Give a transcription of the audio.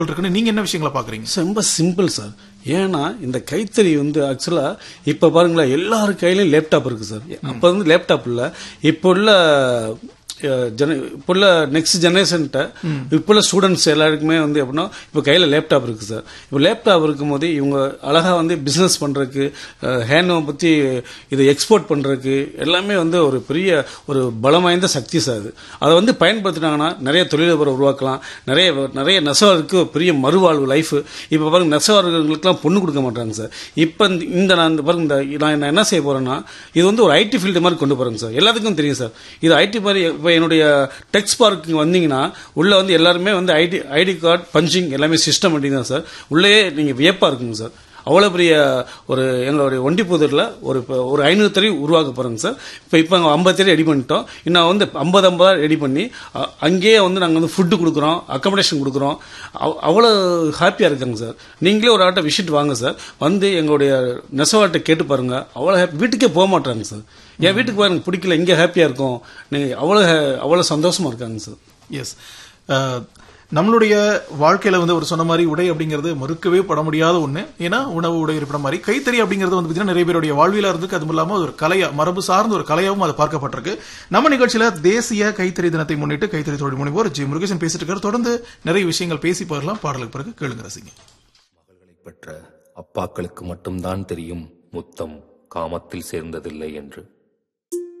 இருக்குன்னு நீங்க என்ன விஷயங்களை பாக்குறீங்க ரொம்ப சிம்பிள் சார் ஏன்னா இந்த கைத்தறி வந்து ஆக்சுவலா இப்ப பாருங்களேன் எல்லார் கையிலயும் லேப்டாப் இருக்கு சார் அப்ப வந்து லேப்டாப் இல்ல இப்போ உள்ள அஹ், ஜன இப்போ உள்ள நெக்ஸ்ட் ஜெனரேஷன்கிட்ட இப்போ உள்ள ஸ்டூடெண்ட்ஸ் எல்லாருக்குமே வந்து எப்படின்னா இப்போ கையில் லேப்டாப் இருக்கு சார் இப்போ லேப்டாப் இருக்கும்போது இவங்க அழகா வந்து பிஸ்னஸ் பண்றதுக்கு ஹேண்ட்லூம் பத்தி இதை எக்ஸ்போர்ட் பண்றதுக்கு எல்லாமே வந்து ஒரு பெரிய ஒரு பலம் வாய்ந்த சக்தி சார் அது அதை வந்து பயன்படுத்தினாங்கன்னா நிறைய தொழிலதிபரை உருவாக்கலாம் நிறைய நிறைய நெசவாளருக்கு ஒரு பெரிய மறுவாழ்வு லைஃப் இப்போ பாருங்க நெசவாளர்களுக்கெல்லாம் பொண்ணு கொடுக்க மாட்டாங்க சார் இப்போ இந்த- இந்த நான் இந்த பாருங்க இந்த நான் நான் என்ன செய்ய போறேன்னா இது வந்து ஒரு ஐடி ஃபீல்டு மாதிரி கொண்டு போறேங்க சார் எல்லாத்துக்கும் தெரியும் சார் இது ஐடி மாதிரி இப்போ என்னுடைய டெக்ஸ் பார்க்கு வந்தீங்கன்னா உள்ள வந்து எல்லாருமே வந்து ஐடி ஐடி கார்டு பஞ்சிங் எல்லாமே சிஸ்டமேட்டிக் தான் சார் உள்ளே நீங்க வியப்பா இருக்குங்க சார் அவ்வளோ பெரிய ஒரு எங்களுடைய ஒண்டிப்புதூரில் ஒரு இப்போ ஒரு ஐநூறு தறி உருவாக்க போகிறோங்க சார் இப்போ இப்போ நாங்கள் ஐம்பது தறி ரெடி பண்ணிட்டோம் இன்னும் வந்து ஐம்பது ஐம்பதா ரெடி பண்ணி அ- அங்கேயே வந்து நாங்கள் வந்து ஃபுட்டு கொடுக்குறோம் அக்கமடேஷன் கொடுக்குறோம் அவ்- அவ்வளோ ஹாப்பியாக இருக்காங்க சார் நீங்களே ஒரு ஆட்டை விசிட் வாங்க சார் வந்து எங்களுடைய நெசவாட்டை கேட்டு பாருங்க அவ்வளோ happy- வீட்டுக்கே போக மாட்டாங்க சார் என் வீட்டுக்கு பாருங்க பிடிக்கல இங்கே ஹாப்பியாக இருக்கும் நீங்கள் அவ்வளோ ha- அவ்வளோ சந்தோஷமாக இருக்காங்க சார் எஸ் நம்மளுடைய வாழ்க்கையில வந்து ஒரு சொன்ன மாதிரி உடை அப்படிங்கிறது மறுக்கவே பட முடியாத ஒண்ணு ஏன்னா உணவு உடை இருப்பிட மாதிரி கைத்தறி அப்படிங்கிறது வந்து பாத்தீங்கன்னா நிறைய பேருடைய வாழ்வியலா இருக்கு அதுவும் இல்லாம அது ஒரு கலையா மரபு சார்ந்த ஒரு கலையாவும் அது பார்க்கப்பட்டிருக்கு நம்ம நிகழ்ச்சியில தேசிய கைத்தறி தினத்தை முன்னிட்டு கைத்தறி தொழில் முனைவோர் ஜி முருகேசன் பேசிட்டு இருக்காரு தொடர்ந்து நிறைய விஷயங்கள் பேசி போகலாம் பாடலுக்கு பிறகு கேளுங்க ரசிங்க பெற்ற அப்பாக்களுக்கு மட்டும்தான் தெரியும் முத்தம் காமத்தில் சேர்ந்ததில்லை என்று